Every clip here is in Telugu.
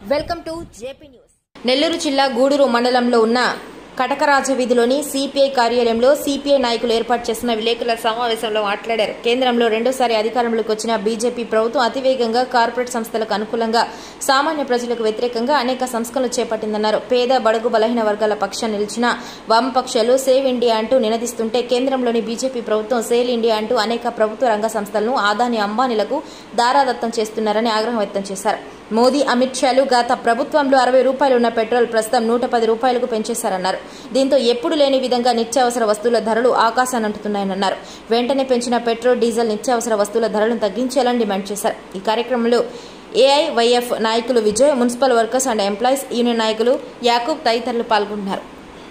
welcome to JP news Nellore జిల్లా గూడూరు మండలంలో ఉన్న కటకరాజ వీధిలోని సిపిఐ కార్యాలయంలో సిపిఐ నాయకులు ఏర్పాటు చేసిన విలేకరుల సమావేశంలో మాట్లాడారు కేంద్రంలో రెండోసారి అధికారంలోకి వచ్చిన బీజేపీ ప్రభుత్వం అతివేగంగా కార్పొరేట్ సంస్థలకు అనుకూలంగా సామాన్య ప్రజలకు వ్యతిరేకంగా అనేక సంస్కరణలు చేపట్టిందన్నారు పేద బడుగు బలహీన వర్గాల పక్షాన్ని నిలిచిన వామపక్షాలు సేవ్ ఇండియా అంటూ నినదిస్తుంటే కేంద్రంలోని బీజేపీ ప్రభుత్వం సేల్ ఇండియా అంటూ అనేక ప్రభుత్వ రంగ సంస్థలను ఆదాని అంబానీలకు దారాదత్తం చేస్తున్నారని ఆగ్రహం వ్యక్తం చేశారు మోదీ అమిత్ షాలు గత ప్రభుత్వంలో అరవై రూపాయలు ఉన్న పెట్రోల్ ప్రస్తుతం నూట పది రూపాయలకు పెంచేశారన్నారు దీంతో ఎప్పుడు లేని విధంగా నిత్యావసర వస్తువుల ధరలు ఆకాశాన్ని అంటున్నాయన్నారు వెంటనే పెంచిన పెట్రోల్ డీజిల్ నిత్యావసర వస్తువుల ధరలను తగ్గించాలని డిమాండ్ చేశారు ఈ కార్యక్రమంలో ఏఐవైఎఫ్ నాయకులు Vijay municipal workers and employees union నాయకులు యాకూబ్ తదితరులు పాల్గొన్నారు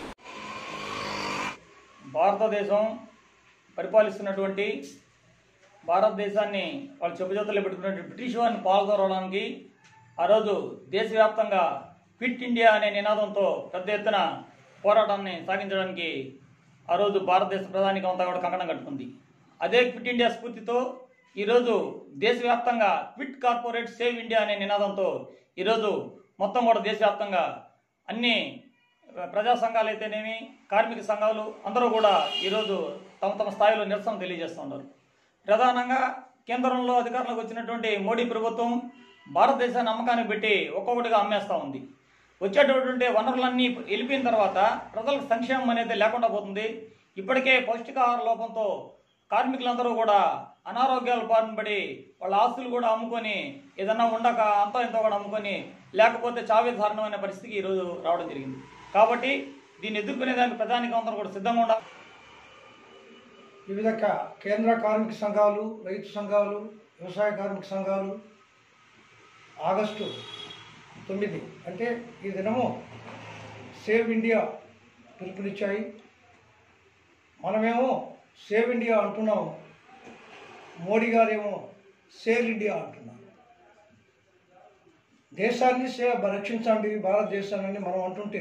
భారతదేశం పరిపాలిస్తున్నటువంటి భారతదేశాన్ని వాళ్ళు చెప్పుజోతలు పెట్టుకున్నటువంటి బ్రిటిష్ వారిని పాల్గొనడానికి ఆ రోజు దేశవ్యాప్తంగా క్విట్ ఇండియా అనే నినాదంతో పెద్ద ఎత్తున పోరాటాన్ని సాగించడానికి ఆ రోజు భారతదేశ ప్రధానికం అంతా కూడా కంకణం కట్టుకుంది అదే క్విట్ ఇండియా స్ఫూర్తితో ఈరోజు దేశవ్యాప్తంగా క్విట్ కార్పొరేట్ సేవ్ ఇండియా అనే నినాదంతో ఈరోజు మొత్తం కూడా దేశవ్యాప్తంగా అన్ని ప్రజా సంఘాలు అయితేనేమి కార్మిక సంఘాలు అందరూ కూడా ఈరోజు తమ తమ స్థాయిలో నిరసన తెలియజేస్తున్నారు ప్రధానంగా కేంద్రంలో అధికారంలోకి వచ్చినటువంటి మోడీ ప్రభుత్వం భారతదేశాన్ని అమ్మకానికి పెట్టి ఒక్కొక్కటిగా అమ్మేస్తూ ఉంది వచ్చేటటువంటి వనరులన్నీ వెళ్ళిపోయిన తర్వాత ప్రజలకు సంక్షేమం అనేది లేకుండా పోతుంది ఇప్పటికే పౌష్టికాహార లోపంతో కార్మికులందరూ కూడా అనారోగ్యాలు బారినపడి వాళ్ళ ఆస్తులు కూడా అమ్ముకొని ఏదన్నా ఉండక అంతో ఎంతో కూడా అమ్ముకొని లేకపోతే చావే దారుణమైన పరిస్థితికి ఈరోజు రావడం జరిగింది కాబట్టి దీన్ని ఎదుర్కొనేదానికి ప్రధానికం అందరూ కూడా సిద్ధంగా ఉండాలి వివిధ క- కేంద్ర కార్మిక సంఘాలు రైతు సంఘాలు వ్యవసాయ కార్మిక సంఘాలు ఆగస్టు తొమ్మిది అంటే ఈ దినము సేవ్ ఇండియా పిలుపునిచ్చాయి మనమేమో సేవ్ ఇండియా అంటున్నాము మోడీ గారేమో సేల్ ఇండియా అంటున్నారు దేశాన్ని సే రక్షించండి భారతదేశాన్ని మనం అంటుంటే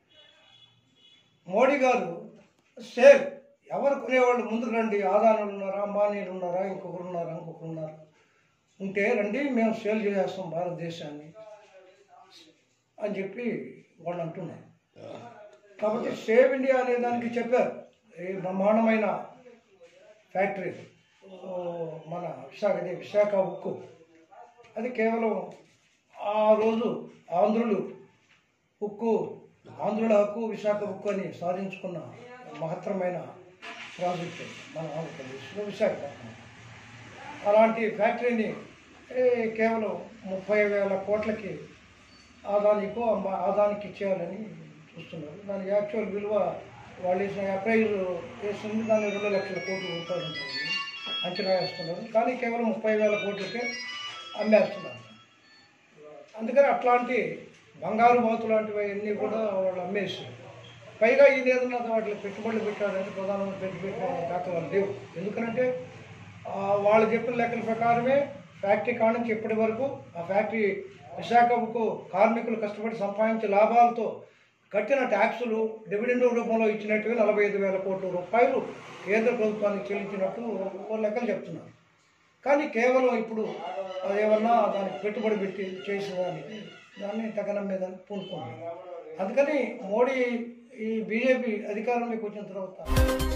మోడీ గారు సేల్ ఎవరు కొనేవాళ్ళు ముందుకు రండి ఆదానులు ఉన్నారా అంబానీలు ఉన్నారా ఇంకొకరు ఉన్నారా ఇంకొకరు ఉన్నారా ఉంటే రండి మేము సేల్ చేసేస్తాం భారతదేశాన్ని అని చెప్పి వాళ్ళు అంటున్నారు కాబట్టి సేవ్ ఇండియా అనే దానికి చెప్పారు ఈ బ్రహ్మాండమైన ఫ్యాక్టరీ ఓ, మన విశాఖ ఇది విశాఖ ఉక్కు అది కేవలం ఆ రోజు ఆంధ్రులు ఉక్కు ఆంధ్రుల హక్కు విశాఖ ఉక్కు అని సాధించుకున్న మహత్తరమైన ప్రాజెక్ట్ మన ఆంధ్రప్రదేశ్లో విశాఖపట్నం అలాంటి ఫ్యాక్టరీని ఏ, కేవలం ముప్పై వేల కోట్లకి ఆదానికో అమ్మ- ఆదానికి ఇచ్చేయాలని చూస్తున్నారు దాని యాక్చువల్ విలువ వాళ్ళు వేసిన ప్రైజ్ వేసింది దాని రెండు లక్షల కోట్ల రూపాయలు ఉంటుంది అంచనా వేస్తున్నారు కానీ కేవలం ముప్పై వేల కోట్లకే అమ్మేస్తున్నారు అందుకని అట్లాంటి బంగారు బాతు లాంటివి అన్నీ కూడా వాళ్ళు అమ్మేసారు పైగా ఇది ఏదన్నా వాటికి పెట్టుబడులు పెట్టారంటే ప్రధానమంత్రి పెట్టుబడి దాఖలాలు లేవు ఎందుకంటే ఆ, వాళ్ళు చెప్పిన లెక్కల ప్రకారమే ఫ్యాక్టరీ కాడ నుంచి ఇప్పటి వరకు ఆ ఫ్యాక్టరీ విశాఖకు కార్మికులు కష్టపడి సంపాదించే లాభాలతో కట్టిన ట్యాక్సులు డివిడెండ్ రూపంలో ఇచ్చినట్టుగా నలభై ఐదు వేల కోట్ల రూపాయలు కేంద్ర ప్రభుత్వానికి చెల్లించినట్టు వాళ్ళు లెక్కలు చెప్తున్నారు కానీ కేవలం ఇప్పుడు అదేమన్నా దానికి పెట్టుబడి పెట్టి చేసిన దానికి దాన్ని తగనం మీద పూనుకుంది అందుకని మోడీ ఈ బీజేపీ అధికారంలోకి వచ్చిన తర్వాత